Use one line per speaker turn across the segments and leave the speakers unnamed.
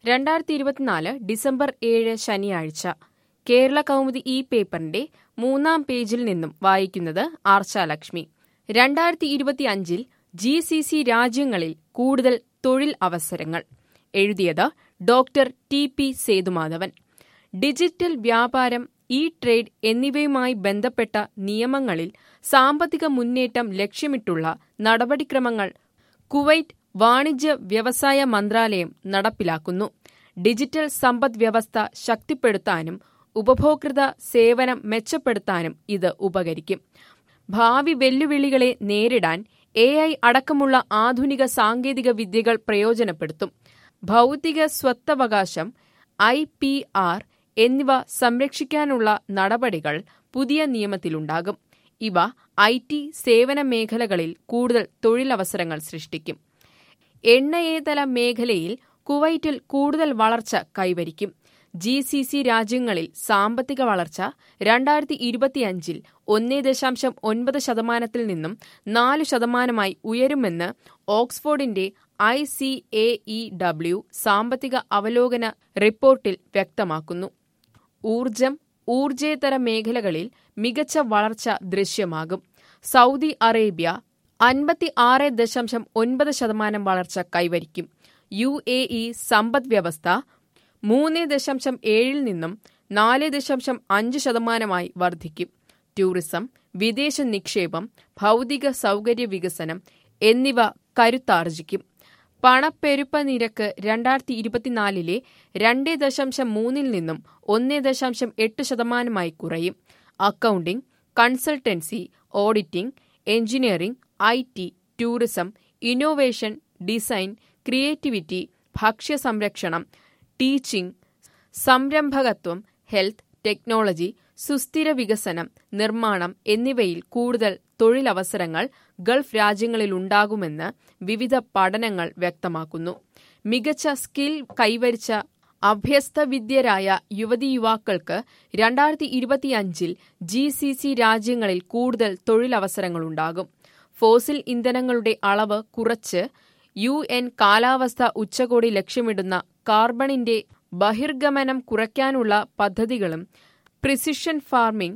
രണ്ടായിരത്തി ഇരുപത്തിനാല് ഡിസംബർ ഏഴ് ശനിയാഴ്ച കേരള കൗമുദി ഈ പേപ്പറിന്റെ മൂന്നാം പേജിൽ നിന്നും വായിക്കുന്നത് ആർച്ചാലക്ഷ്മി രണ്ടായിരത്തി ഇരുപത്തിയഞ്ചിൽ ജി സി സി രാജ്യങ്ങളിൽ കൂടുതൽ തൊഴിൽ അവസരങ്ങൾ എഴുതിയത് doctor T P Sethumadhavan digital വ്യാപാരം ഇ ട്രേഡ് എന്നിവയുമായി ബന്ധപ്പെട്ട നിയമങ്ങളിൽ സാമ്പത്തിക മുന്നേറ്റം ലക്ഷ്യമിട്ടുള്ള നടപടിക്രമങ്ങൾ കുവൈറ്റ് വാണിജ്യ വ്യവസായ മന്ത്രാലയം നടപ്പിലാക്കുന്നു ഡിജിറ്റൽ സമ്പദ് വ്യവസ്ഥ ശക്തിപ്പെടുത്താനും ഉപഭോക്തൃ സേവനം മെച്ചപ്പെടുത്താനും ഇത് ഉപകരിക്കും ഭാവി വെല്ലുവിളികളെ നേരിടാൻ എ ഐ അടക്കമുള്ള ആധുനിക സാങ്കേതിക വിദ്യകൾ പ്രയോജനപ്പെടുത്തും ഭൗതിക സ്വത്തവകാശം ഐ പി ആർ എന്നിവ സംരക്ഷിക്കാനുള്ള നടപടികൾ പുതിയ നിയമത്തിലുണ്ടാകും ഇവ ഐ ടി സേവന മേഖലകളിൽ കൂടുതൽ തൊഴിലവസരങ്ങൾ സൃഷ്ടിക്കും എണ്ണയേതല മേഖലയിൽ കുവൈറ്റിൽ കൂടുതൽ വളർച്ച കൈവരിക്കും ജി സി സി രാജ്യങ്ങളിൽ സാമ്പത്തിക വളർച്ച രണ്ടായിരത്തി ഇരുപത്തിയഞ്ചിൽ ഒന്നേ ദശാംശം ഒൻപത് ശതമാനത്തിൽ നിന്നും നാല് ശതമാനമായി ഉയരുമെന്ന് ഓക്സ്ഫോർഡിന്റെ I C A E W സാമ്പത്തിക അവലോകന റിപ്പോർട്ടിൽ വ്യക്തമാക്കുന്നു ഊർജം ഊർജേതര മേഖലകളിൽ മികച്ച വളർച്ച ദൃശ്യമാകും സൗദി അറേബ്യ അൻപത്തി ആറ് ദശാംശം ഒൻപത് ശതമാനം വളർച്ച കൈവരിക്കും യു എ ഇ സമ്പദ് വ്യവസ്ഥ മൂന്ന് ദശാംശം ഏഴിൽ നിന്നും നാല് ദശാംശം അഞ്ച് ശതമാനമായി വർദ്ധിക്കും ടൂറിസം വിദേശ നിക്ഷേപം ഭൗതിക സൗകര്യ വികസനം എന്നിവ കരുത്താർജിക്കും പണപ്പെരുപ്പ നിരക്ക് രണ്ടായിരത്തി ഇരുപത്തിനാലിലെ രണ്ട് ദശാംശം മൂന്നിൽ നിന്നും ഒന്ന് ദശാംശം എട്ട് ശതമാനമായി കുറയും accounting consultancy auditing engineering I T tourism innovation design creativity ഭക്ഷ്യ സംരക്ഷണം ടീച്ചിംഗ് സംരംഭകത്വം ഹെൽത്ത് ടെക്നോളജി സുസ്ഥിര വികസനം നിർമ്മാണം എന്നിവയിൽ കൂടുതൽ തൊഴിലവസരങ്ങൾ ഗൾഫ് രാജ്യങ്ങളിലുണ്ടാകുമെന്ന് വിവിധ പഠനങ്ങൾ വ്യക്തമാക്കുന്നു മികച്ച സ്കിൽ കൈവരിച്ച അഭ്യസ്തവിദ്യരായ യുവതി യുവാക്കൾക്ക് രണ്ടായിരത്തി ഇരുപത്തിയഞ്ചിൽ ജി സി സി രാജ്യങ്ങളിൽ കൂടുതൽ തൊഴിലവസരങ്ങളുണ്ടാകും ഫോസിൽ ഇന്ധനങ്ങളുടെ അളവ് കുറച്ച് യു എൻ കാലാവസ്ഥ ഉച്ചകോടി ലക്ഷ്യമിടുന്ന കാർബണിന്റെ ബഹിർഗമനം കുറയ്ക്കാനുള്ള പദ്ധതികളും പ്രിസിഷൻ ഫാർമിംഗ്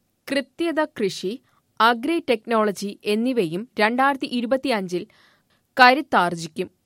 കൃത്യത കൃഷി അഗ്രി ടെക്നോളജി എന്നിവയും രണ്ടായിരത്തി ഇരുപത്തിയഞ്ചിൽ കരുത്താർജിക്കും